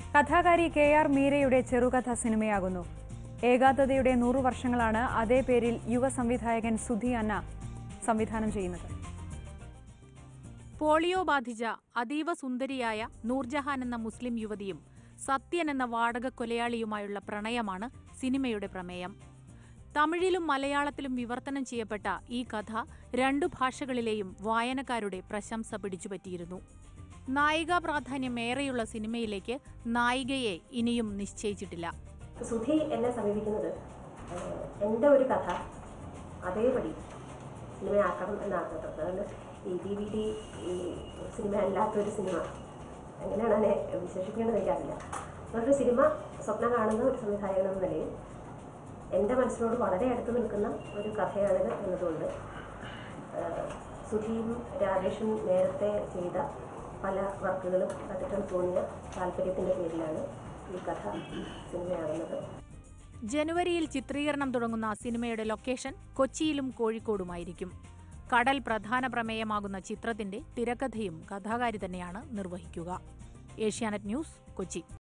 കഥാകാരി K R മീരയുടെ ചെറുകഥ സിനിമയാകുന്നു ഏകാന്തതയുടെ നൂറു വർഷങ്ങളാണ് അതേ പേരിൽ യുവ സംവിധായകൻ സുധി അന്ന സംവിധാനം ചെയ്യുന്നത് പോളിയോ ബാധിച്ച അതീവ സുന്ദരിയായ നൂർജഹാൻ എന്ന മുസ്ലിം യുവതിയും സത്യൻ എന്ന വാടക കൊലയാളിയുമായുള്ള പ്രണയമാണ് സിനിമയുടെ പ്രമേയം തമിഴിലും മലയാളത്തിലും വിവർത്തനം ചെയ്യപ്പെട്ട ഈ കഥ രണ്ടു ഭാഷകളിലെയും വായനക്കാരുടെ പ്രശംസ പിടിച്ചുപറ്റിയിരുന്നു നായികാ പ്രാധാന്യം ഏറെയുള്ള സിനിമയിലേക്ക് നായികയെ ഇനിയും നിശ്ചയിച്ചിട്ടില്ല സുധി എന്നെ സമീപിക്കുന്നത് ഏഹ്, എൻ്റെ ഒരു കഥ അതേപടി സിനിമയാക്കണം എന്നാണ് കേട്ടോ അതുകൊണ്ട് ഈ ഡി വി ഡി ഈ സിനിമ അല്ലാത്തൊരു സിനിമ എങ്ങനെയാണ് അതിനെ വിശേഷിപ്പിക്കേണ്ടത് എനിക്കറിയില്ല അതൊരു സിനിമ സ്വപ്നം കാണുന്ന ഒരു സംവിധായകൻ എന്ന നിലയിൽ എൻ്റെ മനസ്സിനോട് വളരെ അടുത്ത് നിൽക്കുന്ന ഒരു കഥയാണിത് എന്നതുകൊണ്ട് ഏഹ്, സുധിയും രാജേഷും നേരത്തെ ചെയ്ത പല വർക്കുകളും കണ്ടിട്ടും തോന്നിയ താല്പര്യത്തിൻ്റെ പേരിലാണ് ഈ കഥ സിനിമയാകുന്നത് ജനുവരിയിൽ ചിത്രീകരണം തുടങ്ങുന്ന സിനിമയുടെ ലൊക്കേഷൻ കൊച്ചിയിലും കോഴിക്കോടുമായിരിക്കും കടൽ പ്രധാന പ്രമേയമാകുന്ന ചിത്രത്തിന്റെ തിരക്കഥയും കഥാകാരി തന്നെയാണ് നിർവഹിക്കുക ഏഷ്യാനെറ്റ് ന്യൂസ് കൊച്ചി